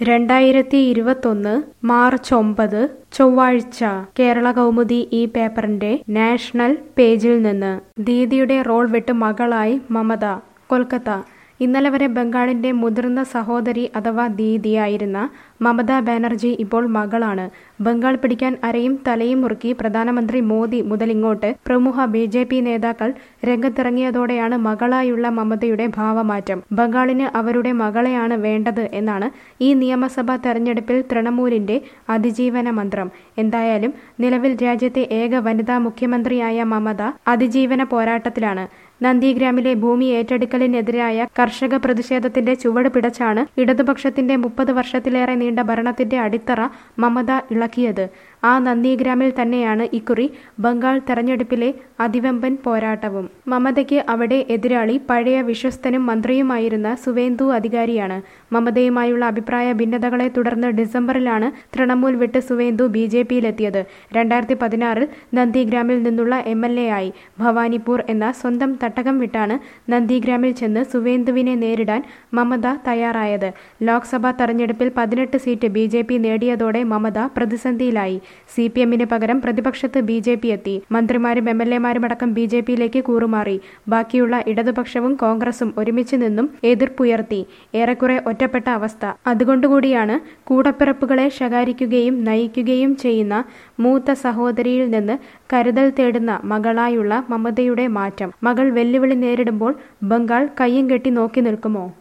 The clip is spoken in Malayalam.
രണ്ടായിരത്തി ഇരുപത്തൊന്ന് മാർച്ച് ഒമ്പത് ചൊവ്വാഴ്ച കേരള കൗമുദി ഈ പേപ്പറിന്റെ നാഷണൽ പേജിൽ നിന്ന് ദീദിയുടെ റോൾ വിട്ട് മകളായി മമത കൊൽക്കത്ത ഇന്നലെ വരെ ബംഗാളിന്റെ മുതിർന്ന സഹോദരി അഥവാ ദീദിയായിരുന്ന മമതാ ബാനർജി ഇപ്പോൾ മകളാണ് ബംഗാൾ പിടിക്കാൻ അരയും തലയും മുറുക്കി പ്രധാനമന്ത്രി മോദി മുതലിങ്ങോട്ട് പ്രമുഖ ബി ജെ പി നേതാക്കൾ രംഗത്തിറങ്ങിയതോടെയാണ് മകളായുള്ള മമതയുടെ ഭാവമാറ്റം ബംഗാളിന് അവരുടെ മകളെയാണ് വേണ്ടത് എന്നാണ് ഈ നിയമസഭാ തെരഞ്ഞെടുപ്പിൽ തൃണമൂലിന്റെ അതിജീവന മന്ത്രം എന്തായാലും നിലവിൽ രാജ്യത്തെ ഏക വനിതാ മുഖ്യമന്ത്രിയായ മമത അതിജീവന പോരാട്ടത്തിലാണ് നന്ദിഗ്രാമിലെ ഭൂമി ഏറ്റെടുക്കലിനെതിരായ കർഷക പ്രതിഷേധത്തിന്റെ ചുവട് പിടച്ചാണ് ഇടതുപക്ഷത്തിന്റെ മുപ്പത് വർഷത്തിലേറെ നീണ്ട ഭരണത്തിന്റെ അടിത്തറ മമത ഇളക്കിയത് ആ നന്ദിഗ്രാമിൽ തന്നെയാണ് ഇക്കുറി ബംഗാൾ തെരഞ്ഞെടുപ്പിലെ അതിവമ്പൻ പോരാട്ടവും മമതയ്ക്ക് അവിടെ എതിരാളി പഴയ വിശ്വസ്തനും മന്ത്രിയുമായിരുന്ന സുവേന്ദു അധികാരിയാണ് മമതയുമായുള്ള അഭിപ്രായ ഭിന്നതകളെ തുടർന്ന് ഡിസംബറിലാണ് തൃണമൂൽ വിട്ട് സുവേന്ദു ബി ജെ പിയിലെത്തിയത് രണ്ടായിരത്തി പതിനാറിൽ നന്ദിഗ്രാമിൽ നിന്നുള്ള എം എൽ എ ആയി ഭവാനിപൂർ എന്ന സ്വന്തം തട്ടകം വിട്ടാണ് നന്ദിഗ്രാമിൽ ചെന്ന് സുവേന്ദുവിനെ നേരിടാൻ മമത തയ്യാറായത് ലോക്സഭാ തെരഞ്ഞെടുപ്പിൽ പതിനെട്ട് സീറ്റ് ബി ജെ പി നേടിയതോടെ മമത പ്രതിസന്ധിയിലായി സി പി എമ്മിന് പകരം പ്രതിപക്ഷത്ത് ബി ജെ പി എത്തി മന്ത്രിമാരും എം എൽ എമാരും അടക്കം ബി ജെ പിയിലേക്ക് കൂറുമാറി ബാക്കിയുള്ള ഇടതുപക്ഷവും കോൺഗ്രസും ഒരുമിച്ച് നിന്നും എതിർപ്പുയർത്തി ഏറെക്കുറെ ഒറ്റപ്പെട്ട അവസ്ഥ അതുകൊണ്ടുകൂടിയാണ് കൂടപ്പിറപ്പുകളെ ശകാരിക്കുകയും നയിക്കുകയും ചെയ്യുന്ന മൂത്ത സഹോദരിയിൽ നിന്ന് കരുതൽ തേടുന്ന മകളായുള്ള മമതയുടെ മാറ്റം മകൾ വെല്ലുവിളി നേരിടുമ്പോൾ ബംഗാൾ കയ്യും കെട്ടി നോക്കി നിൽക്കുമോ